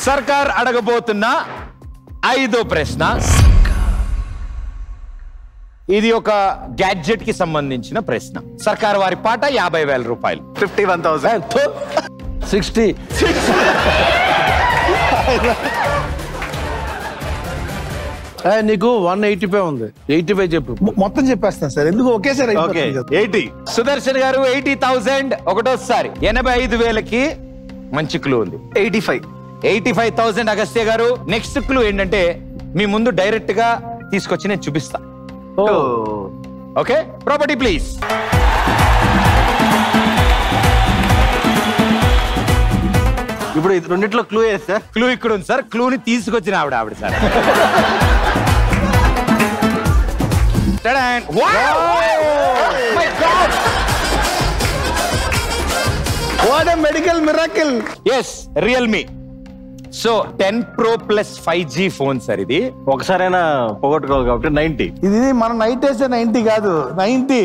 సర్కార్ అడగబోతున్న ఐదో ప్రశ్న ఇది ఒక గ్యాడ్జెట్ కి సంబంధించిన ప్రశ్న సర్కార్ వారి పాట యాభై వేల రూపాయలు ఫిఫ్టీ వన్ థౌసండ్ సిక్స్టీ నీకు వన్ ఎయిటీ ఫైవ్ ఉంది ఎయిటీ ఫైవ్ చెప్పు మొ- మొత్తం చెప్పేస్తాను సార్ ఎందుకు ఒకేసారి ఓకే అయిపోతుంది కదా. ఎయిటీ సుదర్శన్ గారు ఎయిటీ థౌసండ్ ఒకటోసారి ఎనభై ఐదు వేలకి మంచి క్లూ ఉంది eighty five eighty five thousand Agastya గారు నెక్స్ట్ క్లూ ఏంటంటే మీ ముందు డైరెక్ట్ గా తీసుకొచ్చి నేను చూపిస్తా ఓకే ప్రాపర్టీ ప్లీజ్ ఇప్పుడు ఇది రెండిట్లో క్లూ వేసి సార్ క్లూ ఇక్కడ ఉంది సార్ క్లూని తీసుకొచ్చిన ఆవిడ ఆవిడ sir Ta-da! Wow! My God! What a medical miracle yes Realme so ten pro plus five G phone sir ఇది ఒకసారైనా పోగొట్టుకోవాలి కాబట్టి నైన్టీ ఇది మన నైట్ వేసే నైన్టీ కాదు నైన్టీ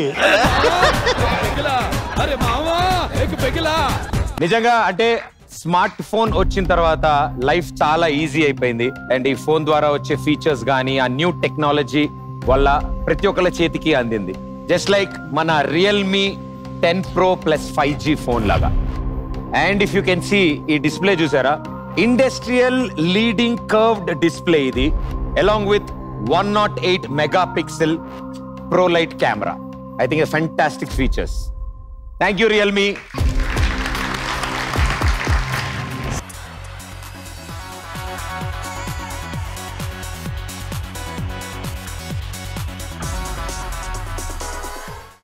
నిజంగా అంటే స్మార్ట్ ఫోన్ వచ్చిన తర్వాత లైఫ్ చాలా ఈజీ అయిపోయింది అండ్ ఈ ఫోన్ ద్వారా వచ్చే ఫీచర్స్ కానీ ఆ న్యూ టెక్నాలజీ వల్ల ప్రతి ఒక్కళ్ళ చేతికి అందింది జస్ట్ లైక్ మన Realme ten pro plus five G phone లాగా and if you can see ఈ డిస్ప్లే చూసారా ఇండస్ట్రియల్ లీడింగ్ కర్వ్డ్ డిస్ప్లే ఇది along with one nought eight mega pixel pro light camera I think fantastic features thank you Realme